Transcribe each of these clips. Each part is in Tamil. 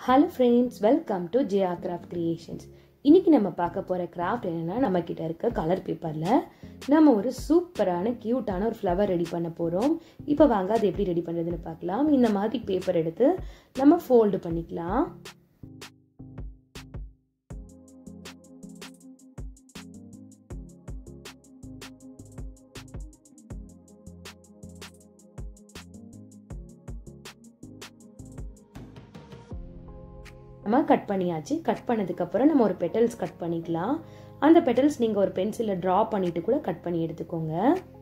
hello friends welcome to Jiya craft creations இன்னைக்கு நம்ம பார்க்க போகிற கிராஃப்ட் என்னன்னா நம்ம கிட்ட இருக்க கலர் பேப்பரில் நம்ம ஒரு சூப்பரான க்யூட்டான ஒரு ஃப்ளவர் ரெடி பண்ண போகிறோம் இப்போ வாங்க அது எப்படி ரெடி பண்ணுறதுன்னு பார்க்கலாம் இந்த மாதிரி பேப்பர் எடுத்து நம்ம ஃபோல்டு பண்ணிக்கலாம் நம்ம கட் பண்ணியாச்சு கட் பண்ணதுக்கப்புறம் நம்ம ஒரு பெட்டல்ஸ் கட் பண்ணிக்கலாம் அந்த பெட்டல்ஸ் நீங்கள் ஒரு பென்சிலில் ட்ரா பண்ணிட்டு கூட கட் பண்ணி எடுத்துக்கோங்க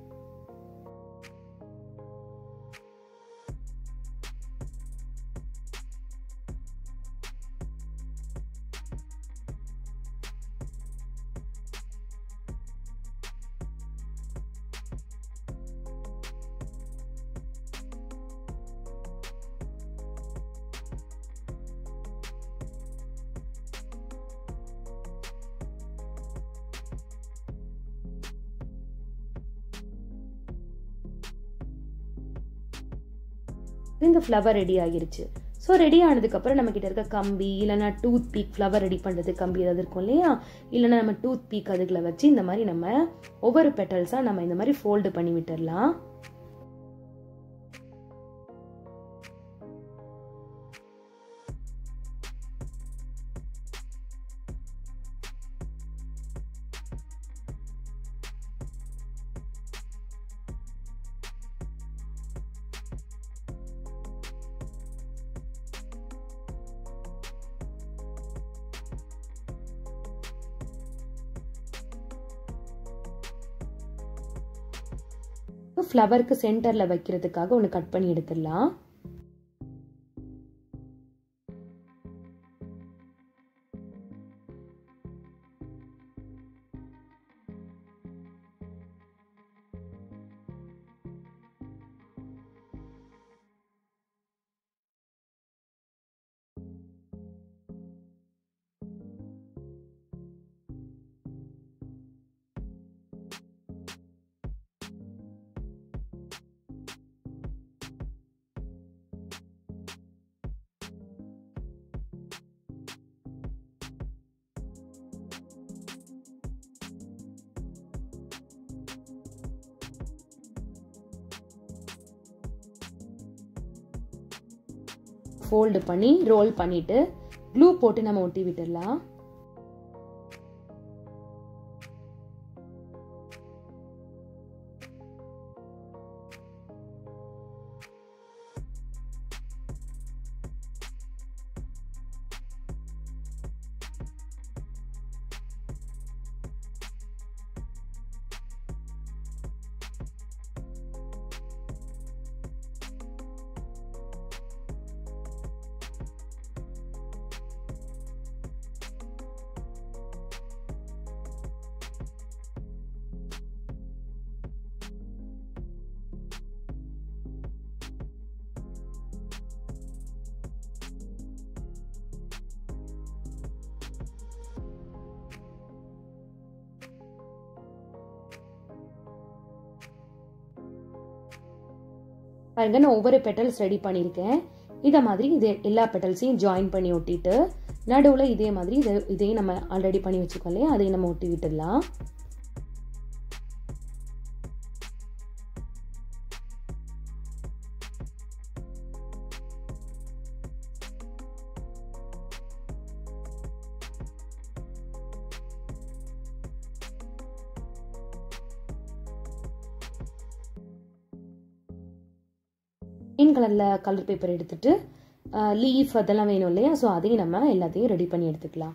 இந்த ஃப்ளவர் ரெடி ஆகிருச்சு ஸோ ரெடி ஆனதுக்கப்புறம் நம்ம கிட்ட இருக்க கம்பி இல்லைனா டூத் பீக் ஃப்ளவர் ரெடி பண்ணுறது கம்பி ஏதாவது இருக்கும் இல்லையா இல்லைனா நம்ம டூத் பீக் அதுக்குள்ள வச்சு இந்த மாதிரி நம்ம ஒவ்வொரு பெட்டல்ஸாக நம்ம இந்த மாதிரி ஃபோல்டு பண்ணி விட்டுடலாம் ஃப்ளவருக்கு சென்டரில் வைக்கிறதுக்காக ஒன்று கட் பண்ணி எடுத்துடலாம் ஃபோல்டு பண்ணி ரோல் பண்ணிட்டு க்ளூ போட்டு நம்ம ஒட்டி விட்டுடலாம் பாருங்க நான் ஒவ்வொரு பெட்டல்ஸ் ரெடி பண்ணியிருக்கேன் இதை மாதிரி இது எல்லா பெட்டல்ஸையும் ஜாயின் பண்ணி ஒட்டிட்டு நடுவில் இதே மாதிரி இதை இதையும் நம்ம ஆல்ரெடி பண்ணி வச்சுக்கோம் இல்லையா அதையும் நம்ம ஒட்டி விட்டுடலாம் கிரீன் கலரில் கலர் பேப்பர் எடுத்துட்டு லீஃப் அதெல்லாம் வேணும் இல்லையா ஸோ அதையும் நம்ம எல்லாத்தையும் ரெடி பண்ணி எடுத்துக்கலாம்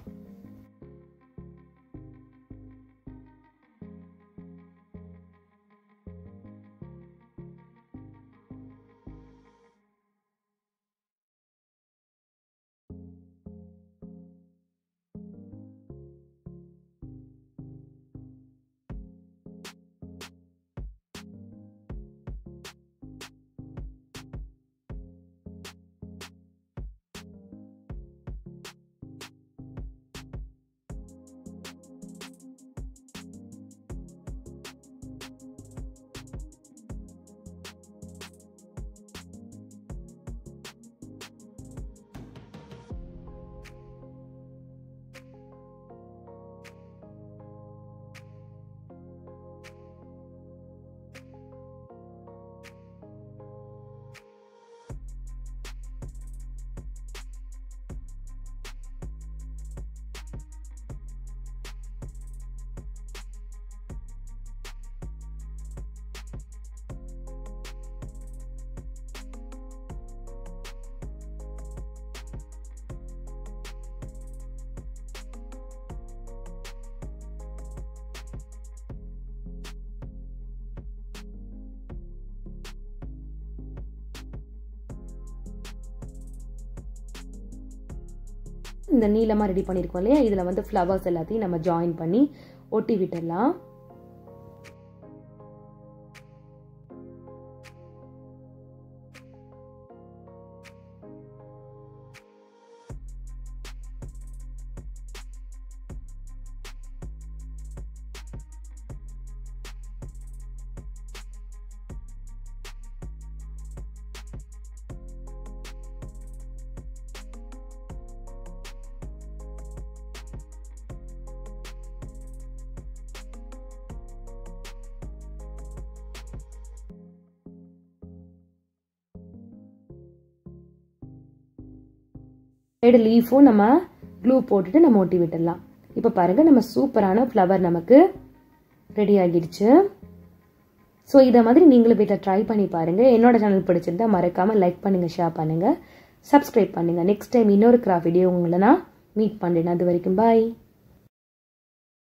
இந்த நீளமாக ரெடி பண்ணியிருக்கோம் இல்லையா இதில் வந்து ஃப்ளவர்ஸ் எல்லாத்தையும் நம்ம ஜாயின் பண்ணி ஒட்டி விட்டுடலாம் சைடு லீஃபும் நம்ம க்ளூ போட்டுட்டு நம்ம ஒட்டி விட்டுடலாம் இப்போ பாருங்கள் நம்ம சூப்பரான ஃப்ளவர் நமக்கு ரெடி ஆகிடுச்சு ஸோ இதை மாதிரி நீங்களும் வீட்டில் ட்ரை பண்ணி பாருங்கள் என்னோட சேனல் பிடிச்சிருந்தா மறக்காமல் லைக் பண்ணுங்கள் ஷேர் பண்ணுங்கள் சப்ஸ்கிரைப் பண்ணுங்கள் நெக்ஸ்ட் டைம் இன்னொரு கிராஃப்ட் வீடியோ உங்களை நான் மீட் பண்ணுறேன் அது வரைக்கும் பாய்